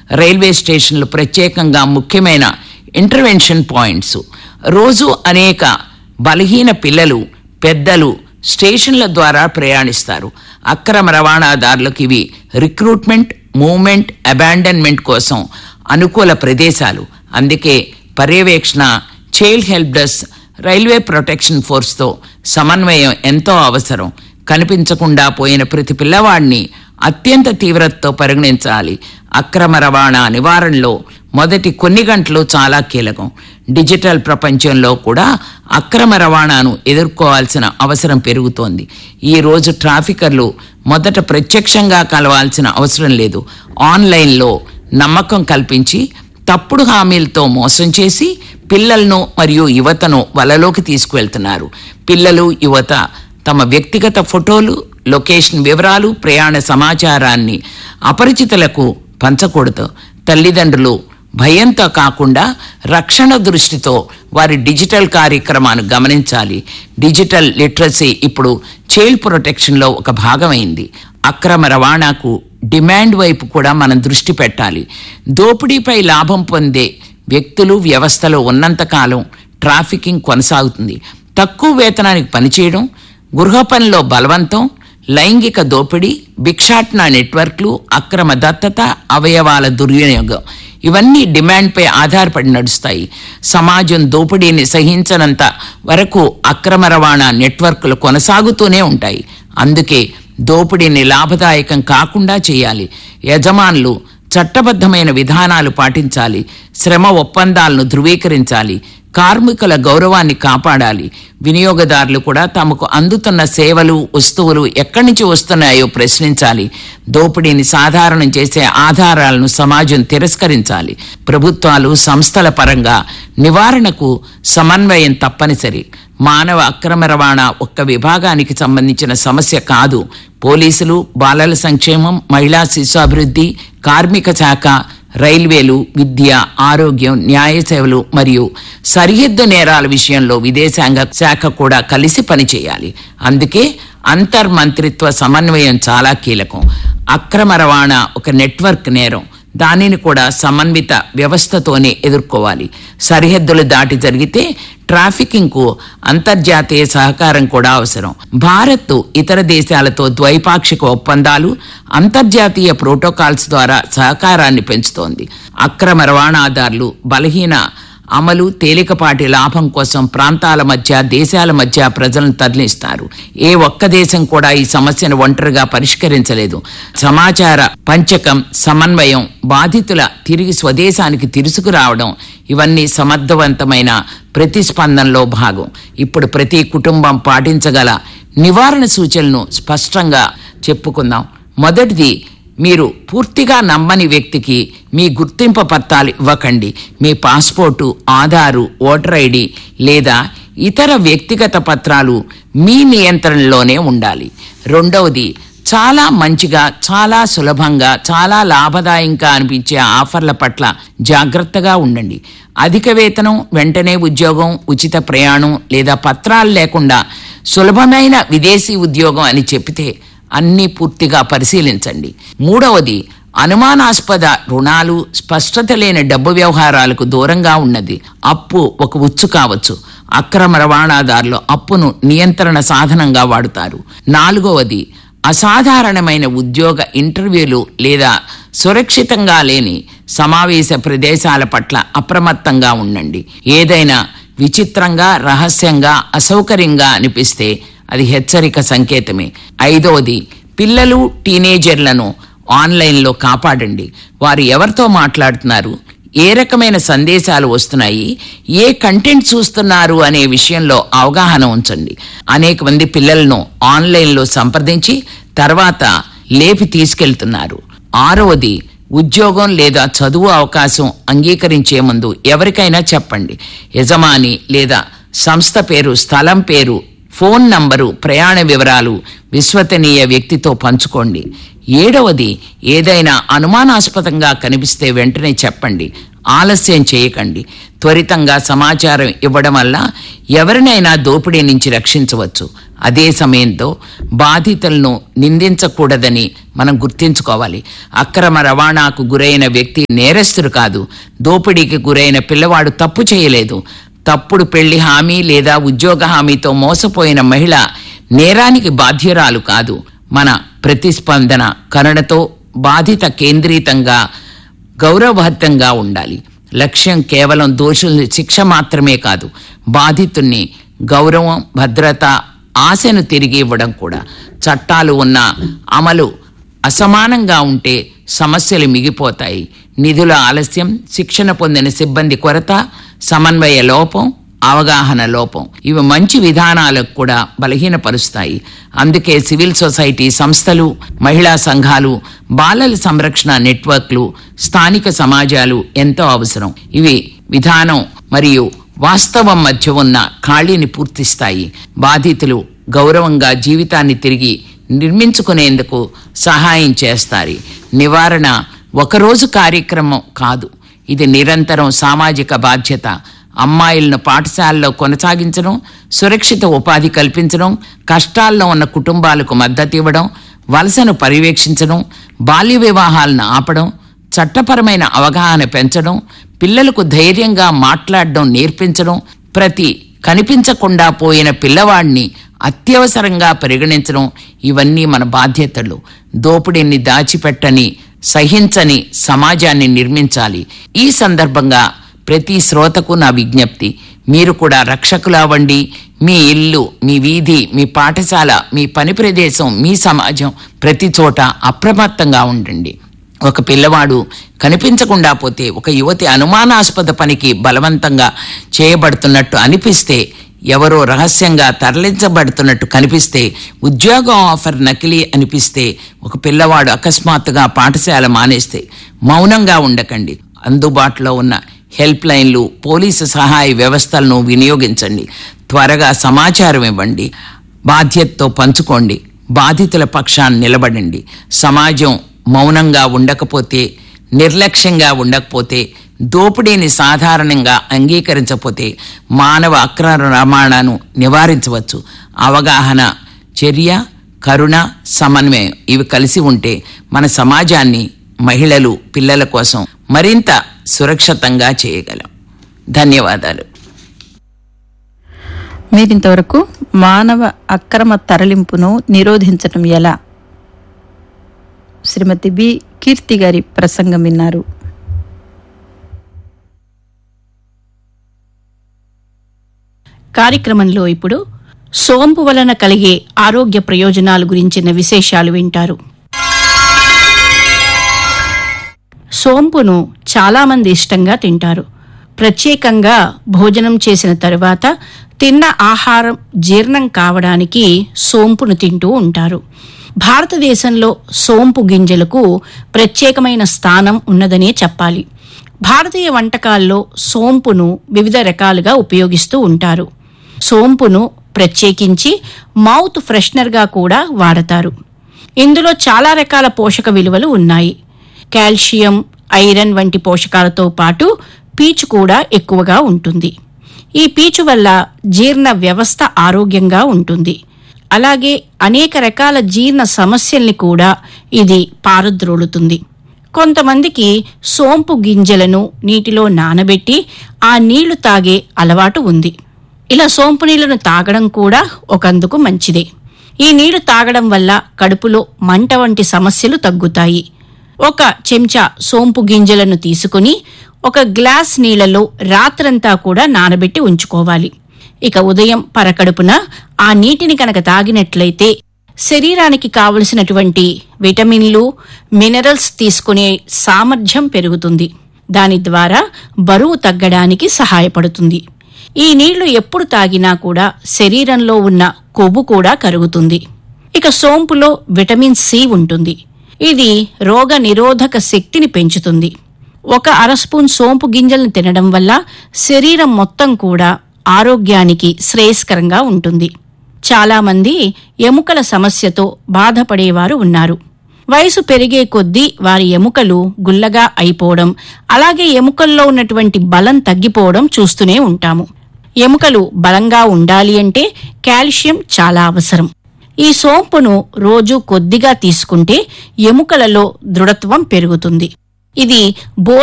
railway స్టేషన్లు ప్రత్యేకంగా ముఖ్యమైన ఇంటర్వెన్షన్ పాయింట్స్ రోజు అనేక బలహీన పిల్లలు పెద్దలు స్టేషన్ల ద్వారా ప్రయాణిస్తారు అక్రమ రవాణాదారులకు ఇవి రిక్రూట్మెంట్ మూవ్మెంట్ అబాండన్మెంట్ కోసం అనుకూల ప్రదేశాలు అందుకే పర్యవేక్షణ child help desk railway protection ఫోర్స్తో సమన్వయం ఎంతో అవసరం కనిపించకుండా పోయిన ప్రతి పిల్లవాడిని అత్యంత తీవ్రతతో పరిగణించాలి అక్రమ రవాణా నివారణలో మొదటి కొన్ని గంటలు చాలా కీలకం డిజిటల్ ప్రపంచంలో కూడా అక్రమ రవాణాను ఎదుర్కోవాల్సిన అవసరం పెరుగుతోంది ఈ రోజు ట్రాఫికర్లు మొదట ప్రత్యక్షంగా కలవాల్సిన అవసరం లేదు ఆన్లైన్లో నమ్మకం కల్పించి తప్పుడు హామీలతో మోసం చేసి పిల్లలను మరియు యువతను వలలోకి తీసుకువెళ్తున్నారు పిల్లలు యువత తమ వ్యక్తిగత ఫోటోలు లొకేషన్ వివరాలు ప్రయాణ సమాచారాన్ని అపరిచితులకు పంచకూడదు తల్లిదండ్రులు భయంతో కాకుండా రక్షణ దృష్టితో వారి డిజిటల్ కార్యక్రమాన్ని గమనించాలి డిజిటల్ లిటరసీ ఇప్పుడు చైల్డ్ ప్రొటెక్షన్లో ఒక భాగమైంది అక్రమ రవాణాకు డిమాండ్ వైపు కూడా మనం దృష్టి పెట్టాలి దోపిడీపై లాభం పొందే వ్యక్తులు వ్యవస్థలో ఉన్నంతకాలం ట్రాఫికింగ్ కొనసాగుతుంది తక్కువ వేతనానికి పనిచేయడం గృహ పనిలో బలవంతం లైంగిక దోపిడీ భిక్షాటన నెట్వర్క్లు అక్రమ దత్తత అవయవాల దుర్వినియోగం ఇవన్నీ డిమాండ్పై ఆధారపడి నడుస్తాయి సమాజం దోపిడీని సహించనంత వరకు అక్రమ రవాణా నెట్వర్క్లు కొనసాగుతూనే ఉంటాయి అందుకే దోపిడీని లాభదాయకం కాకుండా చేయాలి యజమానులు చట్టబద్ధమైన విధానాలు పాటించాలి శ్రమ ఒప్పందాలను ధృవీకరించాలి కార్మికుల గౌరవాన్ని కాపాడాలి వినియోగదారులు కూడా తమకు అందుతున్న సేవలు వస్తువులు ఎక్కడి నుంచి వస్తున్నాయో ప్రశ్నించాలి దోపిడీని సాధారణం చేసే ఆధారాలను సమాజం తిరస్కరించాలి ప్రభుత్వాలు సంస్థల పరంగా నివారణకు సమన్వయం తప్పనిసరి మానవ అక్రమ రవాణా ఒక్క విభాగానికి సంబంధించిన సమస్య కాదు పోలీసులు బాలల సంక్షేమం మహిళా శిశు అభివృద్ధి కార్మిక శాఖ రైల్వేలు విద్య ఆరోగ్యం న్యాయ సేవలు మరియు సరిహద్దు నేరాల విషయంలో విదేశాంగ శాఖ కూడా కలిసి పనిచేయాలి అందుకే అంతర్మంత్రిత్వ సమన్వయం చాలా కీలకం అక్రమ రవాణా ఒక నెట్వర్క్ నేరం దానిని కూడా సమన్విత వ్యవస్థతోనే ఎదుర్కోవాలి సరిహద్దులు దాటి జరిగితే ట్రాఫికింగ్ కు అంతర్జాతీయ సహకారం కూడా అవసరం భారత్ ఇతర దేశాలతో ద్వైపాక్షిక ఒప్పందాలు అంతర్జాతీయ ప్రోటోకాల్స్ ద్వారా సహకారాన్ని పెంచుతోంది అక్రమ రవాణాదారులు బలహీన అమలు తేలికపాటి లాభం కోసం ప్రాంతాల మధ్య దేశాల మధ్య ప్రజలను తరలిస్తారు ఏ ఒక్క దేశం కూడా ఈ సమస్యను ఒంటరిగా పరిష్కరించలేదు సమాచార పంచకం సమన్వయం బాధితుల తిరిగి స్వదేశానికి తీసుకురావడం ఇవన్నీ సమర్థవంతమైన ప్రతిస్పందనలో భాగం ఇప్పుడు ప్రతి కుటుంబం పాటించగల నివారణ సూచనలను స్పష్టంగా చెప్పుకుందాం మొదటిది మీరు పూర్తిగా నమ్మని వ్యక్తికి మీ గుర్తింపు పత్రాలు ఇవ్వకండి మీ పాస్పోర్టు ఆధారు ఓటర్ ఐడి లేదా ఇతర వ్యక్తిగత పత్రాలు మీ నియంత్రణలోనే ఉండాలి రెండవది చాలా మంచిగా చాలా సులభంగా చాలా లాభదాయంగా అనిపించే ఆఫర్ల పట్ల జాగ్రత్తగా ఉండండి అధిక వేతనం వెంటనే ఉద్యోగం ఉచిత ప్రయాణం లేదా పత్రాలు లేకుండా సులభమైన విదేశీ ఉద్యోగం అని చెప్తే అన్నీ పూర్తిగా పరిశీలించండి మూడవది అనుమానాస్పద రుణాలు స్పష్టత లేని డబ్బు వ్యవహారాలకు దూరంగా ఉన్నది అప్పు ఒక ఉచ్చు కావచ్చు అక్రమ రవాణాదారులు అప్పును నియంత్రణ సాధనంగా వాడుతారు నాలుగవది అసాధారణమైన ఉద్యోగ ఇంటర్వ్యూలు లేదా సురక్షితంగా లేని సమావేశ ప్రదేశాల పట్ల అప్రమత్తంగా ఉండండి ఏదైనా విచిత్రంగా రహస్యంగా అసౌకర్యంగా అనిపిస్తే అది హెచ్చరిక సంకేతమే ఐదవది పిల్లలు టీనేజర్లను ఆన్లైన్లో కాపాడండి వారు ఎవరితో మాట్లాడుతున్నారు ఏ రకమైన సందేశాలు వస్తున్నాయి ఏ కంటెంట్ చూస్తున్నారు అనే విషయంలో అవగాహన ఉంచండి అనేక మంది పిల్లలను ఆన్లైన్లో సంప్రదించి తర్వాత లేపి తీసుకెళ్తున్నారు ఆరవది ఉద్యోగం లేదా చదువు అవకాశం అంగీకరించే ముందు ఎవరికైనా చెప్పండి యజమాని లేదా సంస్థ పేరు స్థలం పేరు ఫోన్ నంబరు ప్రయాణ వివరాలు విశ్వసనీయ వ్యక్తితో పంచుకోండి ఏడవది ఏదైనా అనుమానాస్పదంగా కనిపిస్తే వెంటనే చెప్పండి ఆలస్యం చేయకండి త్వరితంగా సమాచారం ఇవ్వడం వల్ల ఎవరినైనా దోపిడీ నుంచి రక్షించవచ్చు అదే సమయంతో బాధితులను నిందించకూడదని మనం గుర్తించుకోవాలి అక్రమ రవాణాకు గురైన వ్యక్తి నేరస్తుడు కాదు దోపిడీకి గురైన పిల్లవాడు తప్పు చేయలేదు తప్పుడు పెళ్లి హామీ లేదా ఉద్యోగ హామీతో మోసపోయిన మహిళ నేరానికి బాధ్యురాలు కాదు మన ప్రతిస్పందన కరుణతో బాధిత కేంద్రీతంగా గౌరవహత్తంగా ఉండాలి లక్ష్యం కేవలం దోషుల్ని శిక్ష మాత్రమే కాదు బాధితుణ్ణి గౌరవం భద్రత ఆశను తిరిగి ఇవ్వడం కూడా చట్టాలు ఉన్న అమలు అసమానంగా ఉంటే సమస్యలు మిగిపోతాయి నిధుల ఆలస్యం శిక్షణ పొందిన సిబ్బంది కొరత సమన్వయ లోపం అవగాహన లోపం ఇవి మంచి విధానాలకు కూడా బలహీనపరుస్తాయి అందుకే సివిల్ సొసైటీ సంస్థలు మహిళా సంఘాలు బాలల సంరక్షణ నెట్వర్క్లు స్థానిక సమాజాలు ఎంతో అవసరం ఇవి విధానం మరియు వాస్తవం మధ్య ఉన్న ఖాళీని పూర్తిస్తాయి బాధితులు గౌరవంగా జీవితాన్ని తిరిగి నిర్మించుకునేందుకు సహాయం చేస్తారు నివారణ ఒకరోజు కార్యక్రమం కాదు ఇది నిరంతరం సామాజిక బాధ్యత అమ్మాయిలను పాఠశాలలో కొనసాగించడం సురక్షిత ఉపాధి కల్పించడం కష్టాల్లో ఉన్న కుటుంబాలకు మద్దతు ఇవ్వడం వలసను పర్యవేక్షించడం బాల్య వివాహాలను ఆపడం చట్టపరమైన అవగాహన పెంచడం పిల్లలకు ధైర్యంగా మాట్లాడడం నేర్పించడం ప్రతి కనిపించకుండా పోయిన పిల్లవాడిని అత్యవసరంగా పరిగణించడం ఇవన్నీ మన బాధ్యతలు దోపిడీని దాచిపెట్టని సహించని సమాజాన్ని నిర్మించాలి ఈ సందర్భంగా ప్రతి శ్రోతకు నా విజ్ఞప్తి మీరు కూడా రక్షకులవ్వండి మీ ఇల్లు మీ వీధి మీ పాఠశాల మీ పని ప్రదేశం మీ సమాజం ప్రతి చోట అప్రమత్తంగా ఉండండి ఒక పిల్లవాడు కనిపించకుండా పోతే ఒక యువతి అనుమానాస్పద పనికి బలవంతంగా చేయబడుతున్నట్టు అనిపిస్తే ఎవరో రహస్యంగా తరలించబడుతున్నట్టు కనిపిస్తే ఉద్యోగం ఆఫర్ నకిలీ అనిపిస్తే ఒక పిల్లవాడు అకస్మాత్తుగా పాఠశాల మానేస్తే మౌనంగా ఉండకండి అందుబాటులో ఉన్న హెల్ప్ లైన్లు పోలీసు సహాయ వ్యవస్థలను వినియోగించండి త్వరగా సమాచారం ఇవ్వండి బాధ్యతతో పంచుకోండి బాధితుల పక్షాన్ని నిలబడండి సమాజం మౌనంగా ఉండకపోతే నిర్లక్ష్యంగా ఉండకపోతే దోపిడీని సాధారణంగా అంగీకరించకపోతే మానవ అక్రమ రవాణాను నివారించవచ్చు అవగాహన చర్య కరుణ సమన్వయం ఇవి కలిసి ఉంటే మన సమాజాన్ని మహిళలు పిల్లల కోసం మరింత సురక్షితంగా చేయగలం ధన్యవాదాలు మీరింతవరకు మానవ అక్రమ తరలింపును నిరోధించటం ఎలా శ్రీమతి బి కీర్తి గారి ప్రసంగం విన్నారు కార్యక్రమంలో ఇప్పుడు సోంపు వలన కలిగే ఆరోగ్య ప్రయోజనాల గురించిన విశేషాలు వింటారు సోంపును చాలామంది ఇష్టంగా తింటారు ప్రత్యేకంగా భోజనం చేసిన తరువాత తిన్న ఆహారం జీర్ణం కావడానికి సోంపును తింటూ ఉంటారు భారతదేశంలో సోంపు గింజలకు ప్రత్యేకమైన స్థానం ఉన్నదనే చెప్పాలి భారతీయ వంటకాల్లో సోంపును వివిధ రకాలుగా ఉపయోగిస్తూ ఉంటారు సోంపును ప్రత్యేకించి మౌత్ ఫ్రెషనర్గా కూడా వాడతారు ఇందులో చాలా రకాల పోషక విలువలు ఉన్నాయి కాల్షియం ఐరన్ వంటి పోషకాలతో పాటు పీచు కూడా ఎక్కువగా ఉంటుంది ఈ పీచు వల్ల జీర్ణ వ్యవస్థ ఆరోగ్యంగా ఉంటుంది అలాగే అనేక రకాల జీర్ణ సమస్యల్ని కూడా ఇది పారద్రోలుతుంది కొంతమందికి సోంపు గింజలను నీటిలో నానబెట్టి ఆ నీళ్లు తాగే అలవాటు ఉంది ఇలా సోంపు నీళ్లను తాగడం కూడా ఒకందుకు మంచిదే ఈ నీళ్లు తాగడం వల్ల కడుపులో మంట వంటి సమస్యలు తగ్గుతాయి ఒక చెంచా సోంపు గింజలను తీసుకుని ఒక గ్లాస్ నీళ్లలో రాత్రంతా కూడా నానబెట్టి ఉంచుకోవాలి ఇక ఉదయం పరకడుపున ఆ నీటిని కనుక తాగినట్లయితే శరీరానికి కావలసినటువంటి విటమిన్లు మినరల్స్ తీసుకునే సామర్థ్యం పెరుగుతుంది దాని ద్వారా బరువు తగ్గడానికి సహాయపడుతుంది ఈ నీళ్లు ఎప్పుడు తాగినా కూడా శరీరంలో ఉన్న కొవ్వు కూడా కరుగుతుంది ఇక సోంపులో విటమిన్ సి ఉంటుంది ఇది రోగ నిరోధక శక్తిని పెంచుతుంది ఒక అర స్పూన్ సోంపు గింజలను తినడం వల్ల శరీరం మొత్తం కూడా ఆరోగ్యానికి శ్రేయస్కరంగా ఉంటుంది చాలామంది ఎముకల సమస్యతో బాధపడేవారు ఉన్నారు వయసు పెరిగే కొద్దీ వారి ఎముకలు గుల్లగా అయిపోవడం అలాగే ఎముకల్లో ఉన్నటువంటి బలం తగ్గిపోవడం చూస్తూనే ఉంటాము ఎముకలు బలంగా ఉండాలి అంటే కాల్షియం చాలా అవసరం ఈ సోంపును రోజు కొద్దిగా తీసుకుంటే ఎముకలలో దృఢత్వం పెరుగుతుంది ఇది బోన్